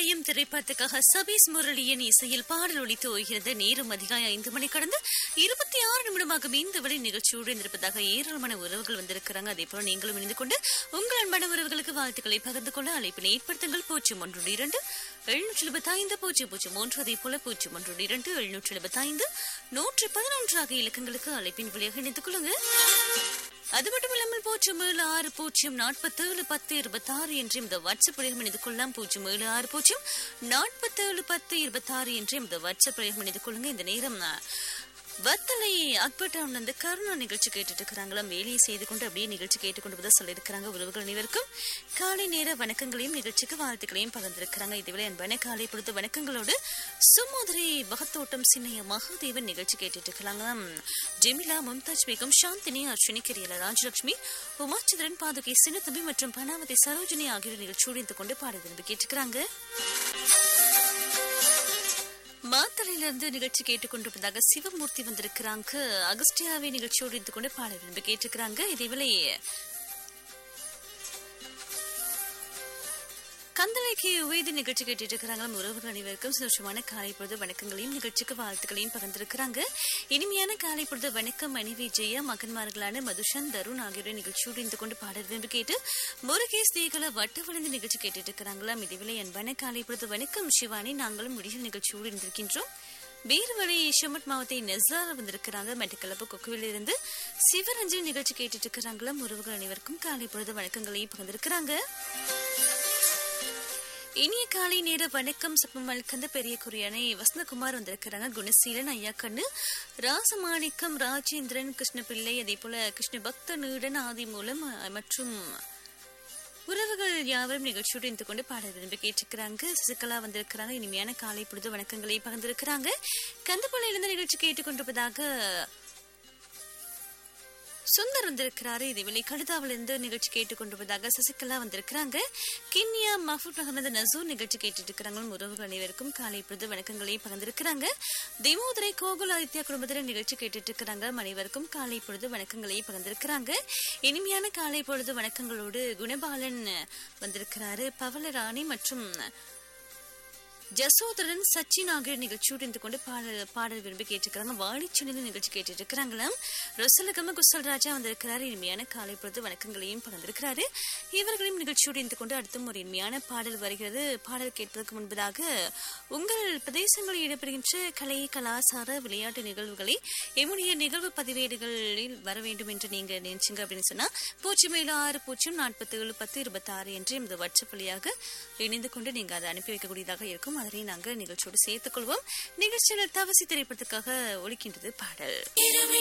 ராஜபாளையம் திரைப்படத்துக்காக சபீஸ் முரளியின் இசையில் பாடல் ஒலித்து ஓய்கிறது நேரம் அதிகாலை ஐந்து மணி கடந்து இருபத்தி ஆறு நிமிடமாக இந்த வரை நிகழ்ச்சியோடு இருந்திருப்பதாக ஏராளமான உறவுகள் வந்திருக்கிறாங்க அதே போல நீங்களும் இணைந்து கொண்டு உங்கள் அன்பான உறவுகளுக்கு வாழ்த்துக்களை பகிர்ந்து கொள்ள அழைப்பினை ஏற்படுத்துங்கள் பூஜ்ஜியம் ஒன்று இரண்டு எழுநூற்றி எழுபத்தி ஐந்து பூஜ்ஜியம் பூஜ்ஜியம் ஒன்று அதே போல பூஜ்ஜியம் ஒன்று இரண்டு எழுநூற்றி எழுபத்தி ஐந்து நூற்றி பதினொன்று ஆகிய இலக்கங்களுக்கு அழைப்பின் வழியாக இணைத்துக் கொள்ளுங்க அது மட்டும் இல்லாமல் பூஜ்ஜியம் ஏழு ஆறு பூஜ்ஜியம் நாற்பத்தேழு பத்து இருபத்தாறு என்று இந்த வாட்ஸ்அப் பிரயோகம் இணைந்து கொள்ளலாம் பூஜ்ஜியம் ஏழு ஆறு பூஜ்ஜியம் நாற்பத்தேழு பத்து இருபத்தாறு என்று இந்த வாட்ஸ்அப் பிரயோகம் இணைந்து கொள்ளுங்க இந்த நேரம் நான் வத்தலை அக்பர் டவுன் வந்து கருணா நிகழ்ச்சி கேட்டுட்டு இருக்கிறாங்களாம் வேலையை செய்து கொண்டு அப்படியே நிகழ்ச்சி கேட்டுக்கொண்டு போதா சொல்லியிருக்கிறாங்க உறவுகள் அனைவருக்கும் காலை நேர வணக்கங்களையும் நிகழ்ச்சிக்கு வாழ்த்துக்களையும் பகிர்ந்திருக்கிறாங்க இதுவரை அன்பான காலை பொழுது வணக்கங்களோடு சுமோதரி வகத்தோட்டம் சின்னைய மகாதேவன் நிகழ்ச்சி கேட்டுட்டு இருக்கிறாங்களாம் ஜெமிலா மும்தாஜ் பேகம் சாந்தினி அர்ஷினி கரியல ராஜலட்சுமி உமாச்சந்திரன் பாதுகை சின்னத்தம்பி மற்றும் பனாவதி சரோஜினி ஆகியோர் நிகழ்ச்சியோடு இருந்து கொண்டு பாட விரும்பி கேட்டுக்கிறாங்க மாத்தளையில இருந்து நிகழ்ச்சி கேட்டுக்கொண்டிருப்பதாக சிவமூர்த்தி வந்திருக்கிறாங்க அகஸ்டியாவை நிகழ்ச்சியோடு இருந்து கொண்டு பாட விரும்பி கேட்டுக்கிறாங்க இதேவேளை கந்தலைக்கு உயர்ந்து நிகழ்ச்சி கேட்டுட்டு இருக்கிறாங்க உறவுகள் அனைவருக்கும் சந்தோஷமான காலை பொழுது வணக்கங்களையும் நிகழ்ச்சிக்கு வாழ்த்துக்களையும் பகிர்ந்திருக்கிறாங்க இனிமையான காலை பொழுது வணக்கம் மனைவி ஜெயா மகன்மார்களான மதுஷன் தருண் ஆகியோரை நிகழ்ச்சியோடு இருந்து கொண்டு பாடல் விரும்பி கேட்டு முருகேஷ் தேகல வட்டு விழுந்து நிகழ்ச்சி கேட்டுட்டு இருக்கிறாங்களாம் இதுவிலை அன்பான காலை பொழுது வணக்கம் சிவானி நாங்களும் முடிவு நிகழ்ச்சியோடு இருந்திருக்கின்றோம் வீரவழி ஷமட் மாவத்தை நெஸ்லால வந்திருக்கிறாங்க மெட்டக்கலப்பு கொக்குவில் இருந்து சிவரஞ்சன் நிகழ்ச்சி கேட்டுட்டு இருக்கிறாங்களாம் உறவுகள் அனைவருக்கும் காலை பொழுது வணக்கங்களையும் பகிர்ந்திருக்கிறாங்க இனிய காலை நேர வணக்கம் சப்பமல் கந்த பெரிய குறியானை வசந்தகுமார் வந்திருக்கிறாங்க குணசீலன் ஐயா கண்ணு ராசமாணிக்கம் ராஜேந்திரன் கிருஷ்ணபிள்ளை அதே போல கிருஷ்ண பக்த நீடன் ஆதி மூலம் மற்றும் உறவுகள் யாவரும் நிகழ்ச்சியோடு இருந்து கொண்டு பாட விரும்பி கேட்டிருக்கிறாங்க சசிகலா வந்திருக்கிறாங்க இனிமையான காலை பொழுது வணக்கங்களை பகிர்ந்திருக்கிறாங்க கந்தப்பாளையிலிருந்து நிகழ்ச்சி கேட்டுக்கொண்டிருப்பதாக சுந்தர் வந்திருக்கிறாரு இதுவெளி கழுதாவிலிருந்து நிகழ்ச்சி கேட்டுக்கொண்டிருப்பதாக சசிகலா வந்திருக்கிறாங்க கின்யா மஹூட் அகமது நசூர் நிகழ்ச்சி கேட்டுட்டு இருக்கிறாங்க உறவுகள் அனைவருக்கும் காலை பொழுது வணக்கங்களை பகிர்ந்திருக்கிறாங்க திமோதரை கோகுல் ஆதித்யா குடும்பத்தினர் நிகழ்ச்சி கேட்டுட்டு இருக்கிறாங்க அனைவருக்கும் காலை பொழுது வணக்கங்களை பகிர்ந்திருக்கிறாங்க இனிமையான காலை பொழுது வணக்கங்களோடு குணபாலன் வந்திருக்கிறாரு பவலராணி மற்றும் ஜசோதரன் சச்சின் ஆகியோர் நிகழ்ச்சியோடு இருந்து கொண்டு பாடல் பாடல் விரும்பி கேட்டிருக்கிறாங்க வாழிச்சென்னை நிகழ்ச்சி கேட்டுட்டு இருக்கிறாங்களாம் ரொசலகம குசல் ராஜா வந்திருக்கிறாரு இனிமையான காலை பொழுது வணக்கங்களையும் பகிர்ந்திருக்கிறாரு இவர்களையும் நிகழ்ச்சியோடு இருந்து கொண்டு அடுத்தும் ஒரு இனிமையான பாடல் வருகிறது பாடல் கேட்பதற்கு முன்பதாக உங்கள் பிரதேசங்களில் இடம்பெறுகின்ற கலை கலாச்சார விளையாட்டு நிகழ்வுகளை எம்முடைய நிகழ்வு பதிவேடுகளில் வர வேண்டும் என்று நீங்க நினைச்சீங்க அப்படின்னு சொன்னா பூஜ்ஜியம் ஏழு ஆறு பூஜ்ஜியம் நாற்பத்தி ஏழு பத்து இருபத்தி ஆறு என்று இந்த வாட்ஸ்அப் வழியாக இணைந்து கொண்டு நீங்க அதை அனுப்பி வைக்கக்கூடியதாக இருக்கும் அதனை நாங்கள் நிகழ்ச்சியோடு சேர்த்துக் கொள்வோம் நிகழ்ச்சியில் தவசி திரைப்படத்துக்காக ஒழிக்கின்றது பாடல்